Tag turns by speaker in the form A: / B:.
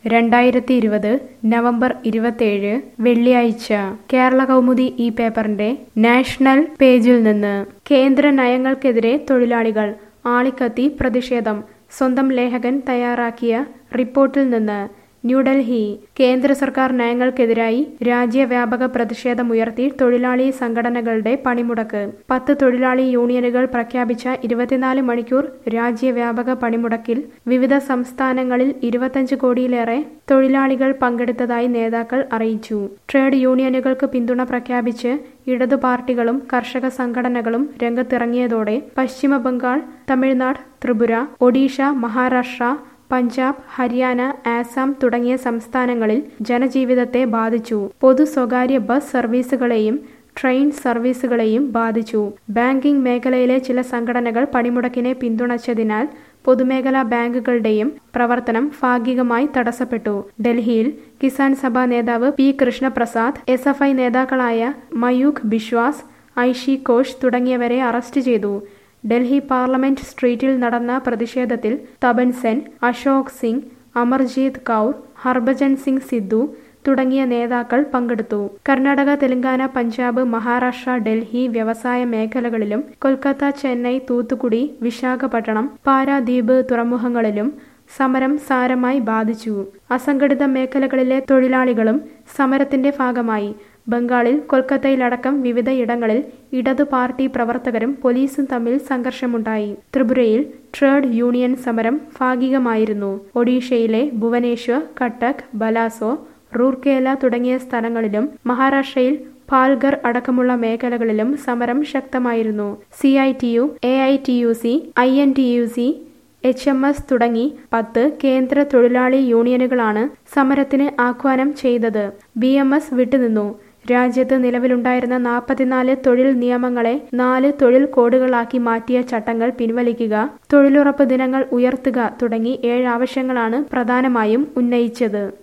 A: രണ്ടായിരത്തി ഇരുപത് നവംബർ ഇരുപത്തേഴ് വെള്ളിയാഴ്ച കേരള കൗമുദി ഈ പേപ്പറിന്റെ നാഷണൽ പേജിൽ നിന്ന് കേന്ദ്ര നയങ്ങൾക്കെതിരെ തൊഴിലാളികൾ ആളിക്കത്തി പ്രതിഷേധം സ്വന്തം ലേഖകൻ തയ്യാറാക്കിയ റിപ്പോർട്ടിൽ നിന്ന് ന്യൂഡൽഹി കേന്ദ്ര സർക്കാർ നയങ്ങൾക്കെതിരായി രാജ്യവ്യാപക പ്രതിഷേധമുയർത്തി തൊഴിലാളി സംഘടനകളുടെ പണിമുടക്ക് പത്ത് തൊഴിലാളി യൂണിയനുകൾ പ്രഖ്യാപിച്ച ഇരുപത്തിനാല് മണിക്കൂർ രാജ്യവ്യാപക പണിമുടക്കിൽ വിവിധ സംസ്ഥാനങ്ങളിൽ ഇരുപത്തഞ്ച് കോടിയിലേറെ തൊഴിലാളികൾ പങ്കെടുത്തതായി നേതാക്കൾ അറിയിച്ചു ട്രേഡ് യൂണിയനുകൾക്ക് പിന്തുണ പ്രഖ്യാപിച്ച് ഇടതു പാർട്ടികളും കർഷക സംഘടനകളും രംഗത്തിറങ്ങിയതോടെ പശ്ചിമ ബംഗാൾ തമിഴ്നാട് ത്രിപുര ഒഡീഷ മഹാരാഷ്ട്ര പഞ്ചാബ് ഹരിയാന ആസാം തുടങ്ങിയ സംസ്ഥാനങ്ങളിൽ ജനജീവിതത്തെ ബാധിച്ചു പൊതു സ്വകാര്യ ബസ് സർവീസുകളെയും ട്രെയിൻ സർവീസുകളെയും ബാധിച്ചു ബാങ്കിംഗ് മേഖലയിലെ ചില സംഘടനകൾ പണിമുടക്കിനെ പിന്തുണച്ചതിനാൽ പൊതുമേഖലാ ബാങ്കുകളുടെയും പ്രവർത്തനം ഭാഗികമായി തടസ്സപ്പെട്ടു ഡൽഹിയിൽ കിസാൻ സഭ നേതാവ് P Krishnaprasad S F I നേതാക്കളായ മയൂഖ് ബിശ്വാസ് ഐഷി ഘോഷ് തുടങ്ങിയവരെ അറസ്റ്റ് ചെയ്തു ഡൽഹി പാർലമെന്റ് സ്ട്രീറ്റിൽ നടന്ന പ്രതിഷേധത്തിൽ തപൻ സെൻ അശോക് സിംഗ് അമർജീത് കൗർ ഹർഭജൻ സിംഗ് സിദ്ധു തുടങ്ങിയ നേതാക്കൾ പങ്കെടുത്തു കർണാടക തെലങ്കാന പഞ്ചാബ് മഹാരാഷ്ട്ര ഡൽഹി വ്യവസായ മേഖലകളിലും കൊൽക്കത്ത ചെന്നൈ തൂത്തുക്കുടി വിശാഖപട്ടണം പാരാദ്വീപ് തുറമുഖങ്ങളിലും സമരം സാരമായി ബാധിച്ചു അസംഘടിത മേഖലകളിലെ തൊഴിലാളികളും സമരത്തിന്റെ ഭാഗമായി ബംഗാളിൽ കൊൽക്കത്തയിലടക്കം വിവിധയിടങ്ങളിൽ ഇടതു പാർട്ടി പ്രവർത്തകരും പോലീസും തമ്മിൽ സംഘർഷമുണ്ടായി ത്രിപുരയിൽ ട്രേഡ് യൂണിയൻ സമരം ഭാഗികമായിരുന്നു ഒഡീഷയിലെ ഭുവനേശ്വർ കട്ടക് ബലാസോ റൂർക്കേല തുടങ്ങിയ സ്ഥലങ്ങളിലും മഹാരാഷ്ട്രയിൽ പാൽഗർ അടക്കമുള്ള മേഖലകളിലും സമരം ശക്തമായിരുന്നു C I T U A I T U C I N T U C H M S തുടങ്ങി പത്ത് കേന്ദ്ര തൊഴിലാളി യൂണിയനുകളാണ് സമരത്തിന് ആഹ്വാനം ചെയ്തത് ബി എം എസ് വിട്ടുനിന്നു രാജ്യത്ത് നിലവിലുണ്ടായിരുന്ന നാൽപ്പത്തിനാല് തൊഴിൽ നിയമങ്ങളെ നാല് തൊഴിൽ കോഡുകളാക്കി മാറ്റിയ ചട്ടങ്ങൾ പിൻവലിക്കുക തൊഴിലുറപ്പ് ദിനങ്ങൾ ഉയർത്തുക തുടങ്ങി ഏഴ് ആവശ്യങ്ങളാണ് പ്രധാനമായും ഉന്നയിച്ചത്